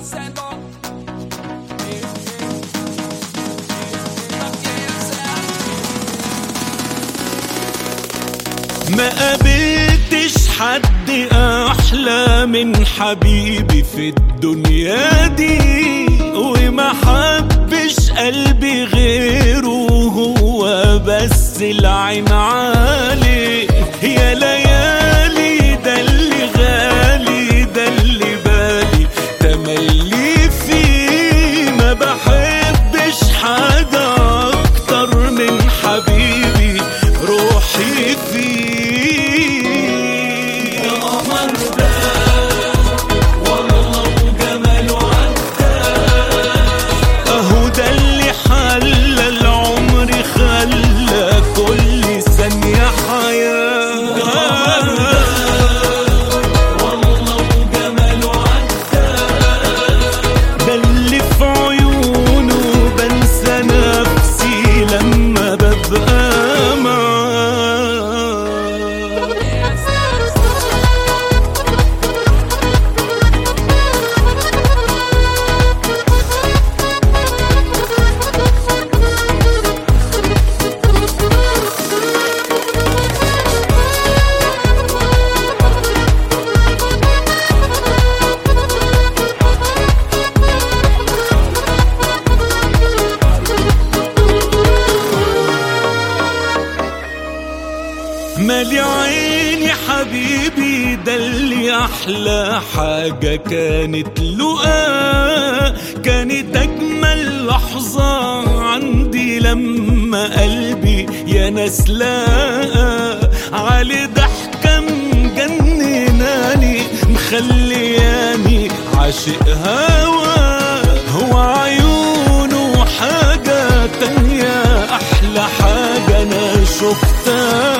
ما قابلتش حد احلى من حبيبي في الدنيا دي وما حبش قلبي غيره هو بس العين عليه يا ليالي ده اللي غالي ده اللي بالي تملي فيه ما بحبش حاجة أكتر من حبيبي روحي فيه يا قمر ده والله وجماله عدى اهو ده اللي حلى العمر خلى كل ثانية حياة والله وجماله عدى ده اللي في عيونه بنسى نفسي لما ببقى معاه مالي عيني حبيبي ده اللي احلى حاجة كانت لقاه كانت اجمل لحظة عندي لما قلبي يا ناس لقى علي ضحكة مجنناني مخلياني عاشق هوا هو عيونه حاجة تانية أحلى حاجة أنا شفتها